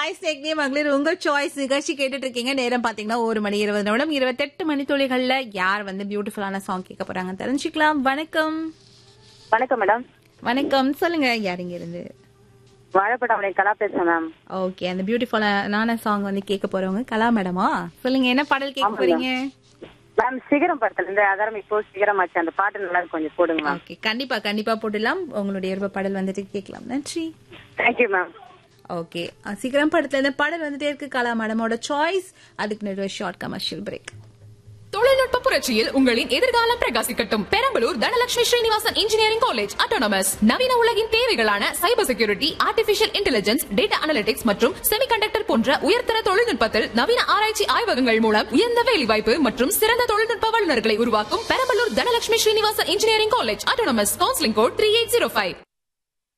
Choice டெக்னி மகளிர் உங்க choice நிகழ்ச்சி கேட்டுட்டு இருக்கீங்க நேரம் பாத்தீங்கன்னா ஒரு மணி இருபது நிமிடம் இருபத்தெட்டு மணி துளிகள்ல யார் வந்து பியூட்டிஃபுல்லான சாங் கேட்க போறாங்க தெரிஞ்சுக்கலாம் வணக்கம் வணக்கம் மேடம் வணக்கம் சொல்லுங்க யார் இங்க இருந்து வாழைப்படம் கலா பேசுறேன் மேம் ஓகே அந்த பியூட்டிஃபுல்லான சாங் வந்து கேட்க போறவங்க கலா மேடமா சொல்லுங்க என்ன பாடல் கேட்க ஆமாங்க. போறீங்க மேம் சிகரம் படத்துல இருந்து அதாரம் இப்போ சிகரம் ஆச்சு அந்த பாட்டு நல்லா இருக்கு, கொஞ்சம் போடுங்க மேம் ஓகே கண்டிப்பா கண்டிப்பா போட்டுடலாம் உங்களுடைய விருப்ப பாடல் வந்துட்டு கேட்கலாம் நன்றி தேங்க்யூ மேம் ஓகே சீக்கிரம் படத்துல இந்த பாடல் வந்துட்டே இருக்கு கலா மேடமோட சாய்ஸ் அதுக்கு நடுவே ஷார்ட் கமர்ஷியல் பிரேக் தொழில்நுட்ப புரட்சியில் உங்களின் எதிர்காலம் பிரகாசிக்கட்டும் Perambalur Dhanalakshmi Srinivasan engineering college autonomous நவீன உலகின் தேவைகளான cyber security artificial intelligence data analytics மற்றும் செமிகண்டக்டர் போன்ற உயர்தர தொழில்நுட்பத்தில் நவீன ஆராய்ச்சி ஆய்வகங்கள் மூலம் உயர்ந்த வேலைவாய்ப்பு மற்றும் சிறந்த தொழில்நுட்ப வல்லுநர்களை உருவாக்கும் Perambalur Dhanalakshmi Srinivasan engineering college autonomous counselling code three eight zero five